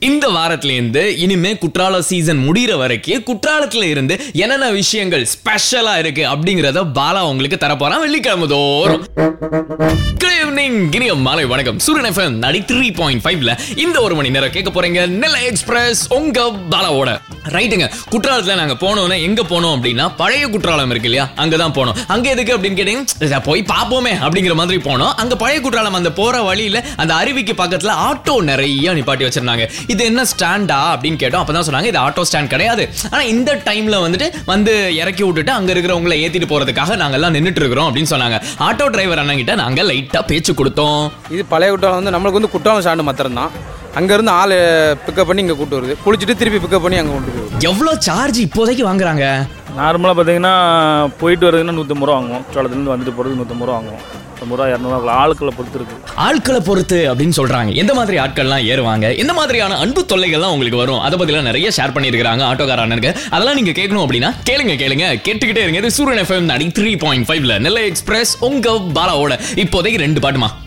இந்த வாரத்துல இருந்து இனிமே குற்றால சீசன் முடிகிற வரைக்கும் குற்றாலத்துல இருந்து என்னென்ன விஷயங்கள் ஸ்பெஷலா இருக்கு அப்படிங்கறத பாலா உங்களுக்கு தரப்போறான் வெள்ளிக்கிழமை தோறும் குட் ஈவினிங் கினிய மாலை வணக்கம் சூரியன் எஃப்எம் நடி த்ரீ பாயிண்ட் ஃபைவ்ல இந்த ஒரு மணி நேரம் கேட்க போறீங்க நெல்லை எக்ஸ்பிரஸ் உங்க பாலாவோட ரைட்டுங்க குற்றாலத்துல நாங்க போனோம்னா எங்க போனோம் அப்படின்னா பழைய குற்றாலம் இருக்கு இல்லையா அங்கதான் போனோம் அங்க எதுக்கு அப்படின்னு கேட்டீங்க போய் பார்ப்போமே அப்படிங்கிற மாதிரி போனோம் அங்க பழைய குற்றாலம் அந்த போற வழியில அந்த அருவிக்கு பக்கத்துல ஆட்டோ நிறைய நிப்பாட்டி வச்சிருந்தாங்க இது என்ன ஸ்டாண்டா அப்படின்னு கேட்டோம் அப்பதான் சொன்னாங்க இது ஆட்டோ ஸ்டாண்ட் கிடையாது ஆனா இந்த டைம்ல வந்துட்டு வந்து இறக்கி விட்டுட்டு அங்க இருக்கிறவங்களை ஏத்திட்டு போறதுக்காக நாங்க எல்லாம் நின்னுட்டு இருக்கிறோம் அப்படின்னு சொன்னாங்க ஆட்டோ டிரைவர் அண்ணன் கிட்ட நாங்க லைட்டா பேச்சு கொடுத்தோம் இது பழைய குற்றாலம் வந்து நம்மளுக்கு வந்து குற்றாலம் ஸ்டாண்டு மாத்திரம் தான் அங்கேருந்து ஆள் பிக்கப் பண்ணி இங்கே கூட்டு வருது குளிச்சுட்டு திருப்பி பிக்கப் பண்ணி அங்கே கொண்டு போகுது எவ்வளவு சார்ஜ் இப்போதைக்கு வாங்குறாங்க நார்மலாக பார்த்தீங்கன்னா போயிட்டு வரதுன்னா நூற்றம்பது ரூபா வாங்குவோம் குற்றாலத்துலேருந்து வந்துட்டு போகிறது நூற்றம்பது ரூபா வாங்குவோம் நூற்றம்பது ரூபா இரநூறுவா ஆளுக்களை பொறுத்து இருக்கு ஆட்களை பொறுத்து அப்படின்னு சொல்றாங்க எந்த மாதிரி ஆட்கள்லாம் ஏறுவாங்க எந்த மாதிரியான அன்பு தொல்லைகள்லாம் உங்களுக்கு வரும் அதை பத்திலாம் நிறைய ஷேர் பண்ணியிருக்காங்க ஆட்டோக்கார அண்ணனுக்கு அதெல்லாம் நீங்க கேட்கணும் அப்படின்னா கேளுங்க கேளுங்க கேட்டுக்கிட்டே இருங்க இது சூரியன் எஃப்எம் நடி த்ரீ பாயிண்ட் ஃபைவ்ல நெல்லை எக்ஸ்பிரஸ் உங்க பாலாவோட இப்போதைக்கு ரெண்டு பாட்டுமா